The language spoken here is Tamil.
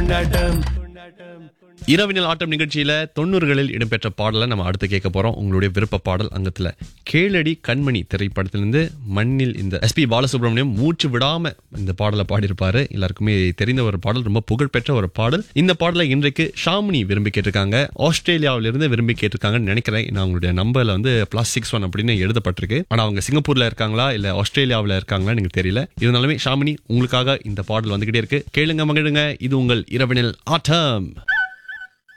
கொண்டாட்டம் இரவினல் ஆட்டம் நிகழ்ச்சியில தொண்ணூறுகளில் இடம்பெற்ற பாடலை நம்ம அடுத்து கேட்க போறோம் உங்களுடைய விருப்ப பாடல் அங்கத்துல கேளடி கண்மணி திரைப்படத்திலிருந்து மண்ணில் இந்த எஸ்பி பாலசுப்ரமணியம் மூச்சு விடாம இந்த பாடலை பாடியிருப்பாரு எல்லாருக்குமே தெரிந்த ஒரு பாடல் ரொம்ப புகழ்பெற்ற ஒரு பாடல் இந்த பாடலை இன்றைக்கு ஷாமினி விரும்பி கேட்டிருக்காங்க ஆஸ்திரேலியாவில இருந்து விரும்பி கேட்டிருக்காங்கன்னு நினைக்கிறேன் நான் உங்களுடைய நம்பர்ல வந்து பிளஸ் சிக்ஸ் ஒன் அப்படின்னு எழுதப்பட்டிருக்கு ஆனா அவங்க சிங்கப்பூர்ல இருக்காங்களா இல்ல ஆஸ்திரேலியாவில் இருக்காங்களா எனக்கு தெரியல இருந்தாலுமே ஷாமினி உங்களுக்காக இந்த பாடல் வந்துகிட்டே இருக்கு கேளுங்க மகிழுங்க இது உங்கள் இரவினில் ஆட்டம்